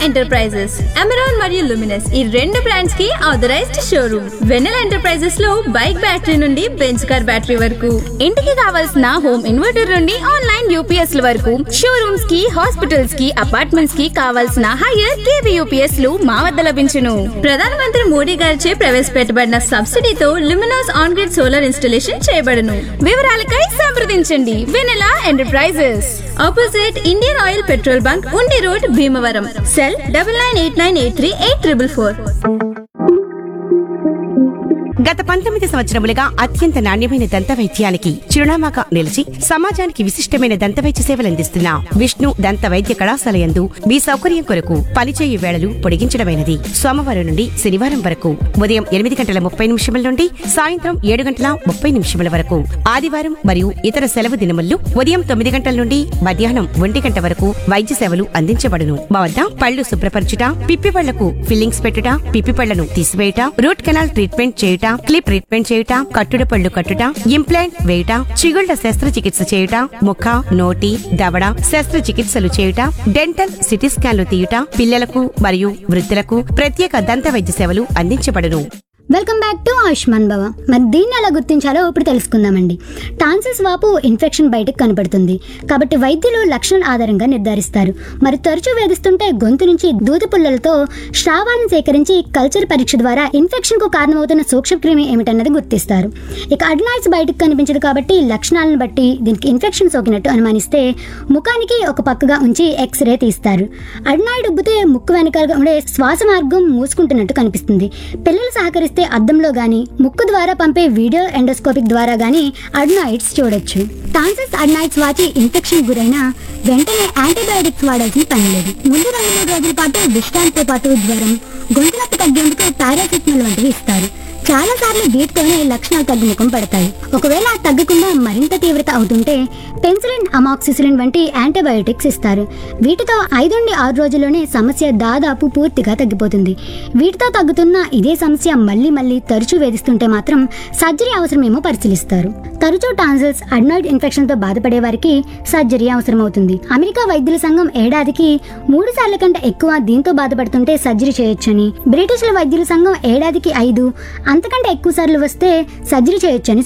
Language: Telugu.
ఎంటర్ప్రైజెస్ అమెరాన్ మరియు లుమినస్ ఈ రెండు బ్రాండ్స్ కి ఆథరైజ్డ్ షోరూమ్ వెన్నెల ఎంటర్ప్రైజెస్ లో బైక్ బ్యాటరీ నుండి బెంచ్ కార్ బ్యాటరీ వరకు ఇంటికి కావాల్సిన హోమ్ ఇన్వర్టర్ నుండి ఆన్లైన్ యూపీఎస్ ల వరకు షోరూమ్స్ కి హాస్పిటల్స్ కి అపార్ట్మెంట్స్ కి కావాల్సిన హైయర్ కేవీ యూపీఎస్ లు మా వద్ద లభించును ప్రధానమంత్రి మోడీ గారిచే ప్రవేశపెట్టబడిన సబ్సిడీతో Luminous on grid solar installation చేయబడును వివరాలకై సంప్రదించండి Vennela enterprises opposite Indian oil petrol bunk Undi road Bhimavaram cell double nine eight nine eight three eight triple four గత పంతొమ్మిది సంవత్సరములుగా అత్యంత నాణ్యమైన దంత వైద్యానికి చిరునామాగా నిలిచి సమాజానికి విశిష్టమైన దంత వైద్య సేవలు అందిస్తున్న విష్ణు దంత వైద్య కళాశాల యందు మీ సౌకర్యం కొరకు పనిచేయు వేళలు పొడిగించడమైనది సోమవారం నుండి శనివారం వరకు ఉదయం ఎనిమిది గంటల ముప్పై నిమిషముల నుండి సాయంత్రం ఏడు గంటల ముప్పై నిమిషముల వరకు ఆదివారం మరియు ఇతర సెలవు దినముల్లో ఉదయం తొమ్మిది గంటల నుండి మధ్యాహ్నం ఒంటి గంట వరకు వైద్య సేవలు అందించబడును మా వద్ద పళ్ళు శుభ్రపరచుట పిప్పి పళ్లకు ఫిల్లింగ్స్ పెట్టుట పిప్పి పళ్లను తీసివేయుట రూట్ కెనాల్ ట్రీట్మెంట్ చేయుట క్లిప్ ట్రీట్మెంట్ చేయుట కట్టుడు పళ్ళు కట్టుట ఇంప్లాంట్ వేయుట చిగుళ్ల శస్త్రచికిత్స చేయుట ముఖ నోటి దవడ శస్త్రచికిత్సలు చేయుట డెంటల్ సిటీ స్కాన్లు తీయుట పిల్లలకు మరియు వృద్ధులకు ప్రత్యేక దంత వైద్య సేవలు అందించబడును వెల్కమ్ బ్యాక్ టు ఆయుష్మాన్ భవ మరి దీన్ని ఎలా గుర్తించాలో ఇప్పుడు తెలుసుకుందామండి టాన్సిల్స్ వాపు ఇన్ఫెక్షన్ బయటకు కనపడుతుంది కాబట్టి వైద్యులు లక్షణం ఆధారంగా నిర్ధారిస్తారు మరి తరచూ వేధిస్తుంటే గొంతు నుంచి దూది పుల్లలతో స్రావాలను సేకరించి కల్చర్ పరీక్ష ద్వారా ఇన్ఫెక్షన్ కు కారణమవుతున్న సూక్ష్మక్రిమి ఏమిటన్నది గుర్తిస్తారు ఇక అడ్నాయిడ్స్ బయటకు కనిపించదు కాబట్టి లక్షణాలను బట్టి దీనికి ఇన్ఫెక్షన్ సోకినట్టు అనుమానిస్తే ముఖానికి ఒక పక్కగా ఉంచి ఎక్స్రే తీస్తారు అడ్నాయిడ్ ఉబ్బితే ముక్కు వెనకాల ఉండే శ్వాస మార్గం మూసుకుంటున్నట్టు కనిపిస్తుంది పిల్లలు సహకరిస్తే అద్దంలో గాని ముక్కు ద్వారా పంపే వీడియో ఎండోస్కోపిక్ ద్వారా గాని అడ్నాయిడ్స్ చూడొచ్చు టాన్సిల్స్ అడ్నాయిడ్స్ వాచి ఇన్ఫెక్షన్ గురైన వెంటనే యాంటీబయాటిక్స్ వాడాల్సిన పని లేదు ముందు రెండు మూడు రోజుల పాటు విశ్రాంతితో పాటు జ్వరం గొంతు నొప్పి తగ్గేందుకు పారాసిటమాల్ వంటివి ఇస్తారు చాలా సార్లు వీటితోనే లక్షణాలు తగ్గుముఖం పడతాయి ఒకవేళ తగ్గకుండా మరింత తీవ్రత అవుతుంటే పెన్సిలిన్ అమాక్సిసిలిన్ వంటి యాంటీబయోటిక్స్ ఇస్తారు వీటితో ఐదు నుండి ఆరు రోజుల్లోనే సమస్య దాదాపు పూర్తిగా తగ్గిపోతుంది వీటితో తగ్గుతున్న ఇదే సమస్య మళ్ళీ మళ్ళీ తరచూ వేధిస్తుంటే మాత్రం సర్జరీ అవసరమేమో పరిశీలిస్తారు తరచూ టాన్సిల్స్ అడ్నాయిడ్ ఇన్ఫెక్షన్ తో బాధపడే వారికి సర్జరీ అవసరమవుతుంది అమెరికా వైద్యుల సంఘం ఏడాదికి మూడు సార్ల కంటే ఎక్కువ దీంతో బాధపడుతుంటే సర్జరీ చేయొచ్చని బ్రిటిష్ల వైద్యుల సంఘం ఏడాదికి ఐదు అంతకంటే ఎక్కువ సార్లు వస్తే సర్జరీ చేయొచ్చని